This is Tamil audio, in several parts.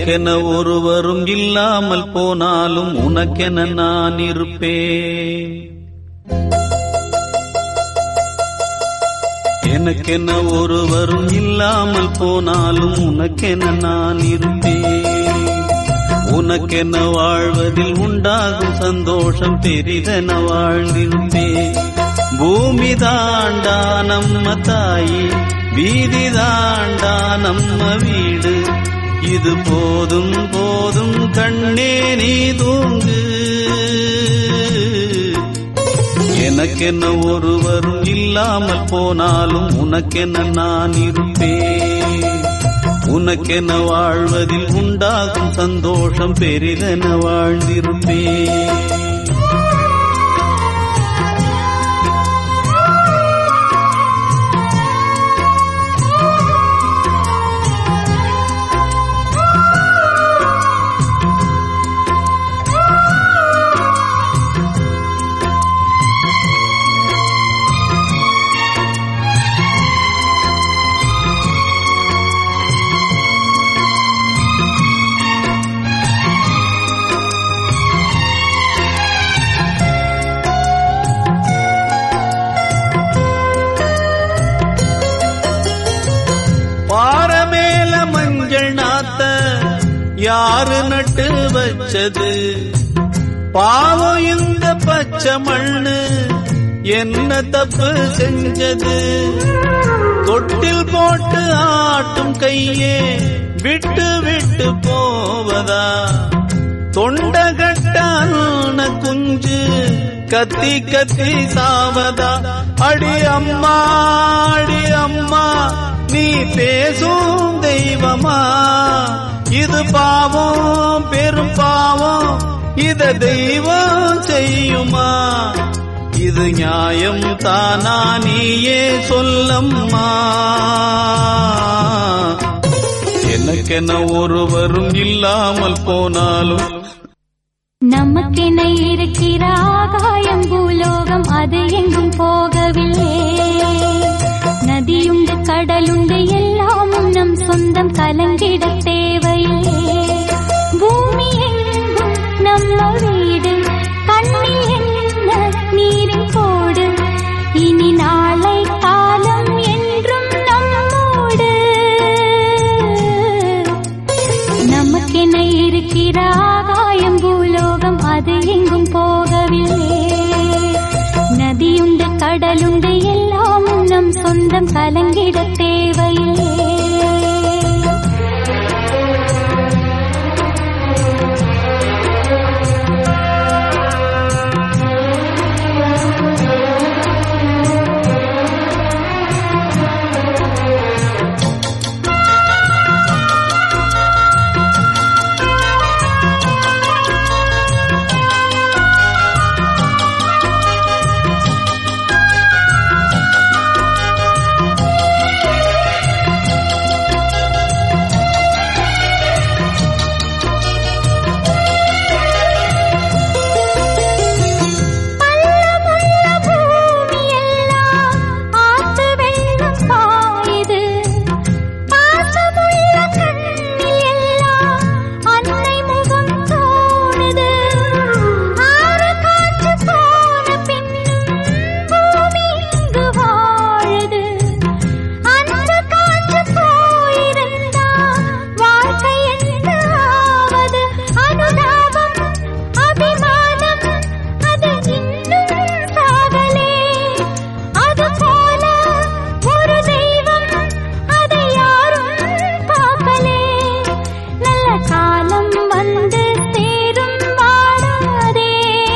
எனக்கென ஒருவரும் இல்லாமல் போனாலும் உனக்கென நான் இருப்பேன் எனக்கென ஒருவரும் இல்லாமல் போனாலும் உனக்கென நான் இருப்பேன் உனக்கென வாழ்வதில் உண்டாகும் சந்தோஷம் பெரிதென வாழ்ந்திருப்பேன் பூமி தாண்டா நம்ம தாயி வீதி தாண்டா நம்ம வீடு இது போதும் போதும் கண்ணே நீ தூங்கு எனக்கென்ன ஒருவரும் இல்லாமல் போனாலும் உனக்கென்ன நான் இருப்பேன் உனக்கென வாழ்வதில் உண்டாகும் சந்தோஷம் பெரிதென வாழ்ந்திருப்பேன் பாரமேல மஞ்சள் நாத்த யாரு நட்டு வச்சது பாவம் இந்த பச்சை மண்ணு என்ன தப்பு செஞ்சது தொட்டில் போட்டு ஆட்டும் கையே விட்டு விட்டு போவதா தொண்டகட்டான குஞ்சு கத்தி கத்தி சாவதா அடி அம்மா அடி அம்மா நீ பேசும் தெய்வமா இது பாவம் பெரும் பாவம் இத தெய்வம் செய்யுமா இது நியாயம் தானா நீயே சொல்லம்மா எனக்கென ஒருவரும் இல்லாமல் போனாலும் நமக்கென இருக்கிற ஆகாயம் பூலோகம் அது எங்கும் போகவில்லை நதியுண்டு கடலுண்டு எல்லாமும் நம் சொந்தம் கலங்கிட தேவையில்லை பூமி எங்கும் நம்ம வீடு கண்ணில் என்ன நீரின் கோடு இனி நாளை காலம் என்றும் நம்மோடு நமக்கென இருக்கிற ஆகாயம் பூலோகம் அது எங்கும் போகவில்லை நதியுண்டு கடலுண்டு எல்லாமும் நம் சொந்தம் கலங்கிட தேவையில்லை பள்ளமுள்ள பூமியெல்லாம் ஆத்து வெள்ளம் பாயுது. பாசமுள்ள கண்ணில் எல்லாம் அன்னை முகம் தோணுது. ஆறு காற்று போன பின்னும் பூமி இங்கு வாழுது. அந்த காற்று போயிருந்தா வாழ்க்கை என்ன ஆவது? அனுதாபம், அபிமானம் அது இன்னும் சாகலே அது போல ஒரு தெய்வம் அதை யாரும் பார்க்கலே நல்ல காலம் வந்து சேரும் வாழாதே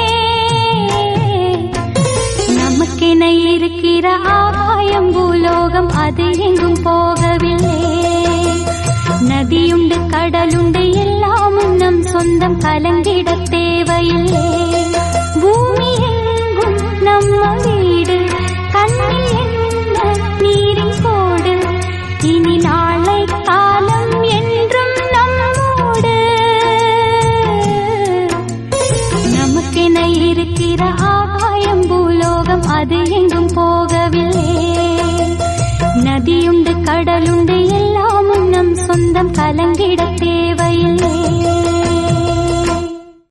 நமக்கென இருக்கிற ஆகாயம் பூலோகம் அது எங்கும் போகவில்லை நதியுண்டு கடலுண்டு எல்லாமும் நம் சொந்தம் கலங்கிட தேவையில்லை பூமி எங்கும் நம்ம வீடு கண்ணில் என்ன நீரின் கோடு இனி நாளை காலம் என்றும் நம்மோடு நமக்கென இருக்கிற ஆகாயம் பூலோகம் அது எங்கும் போகவில்லை நதியுண்டு கடலுண்டு எல்லாமும் நம் சொந்தம் கலங்கிட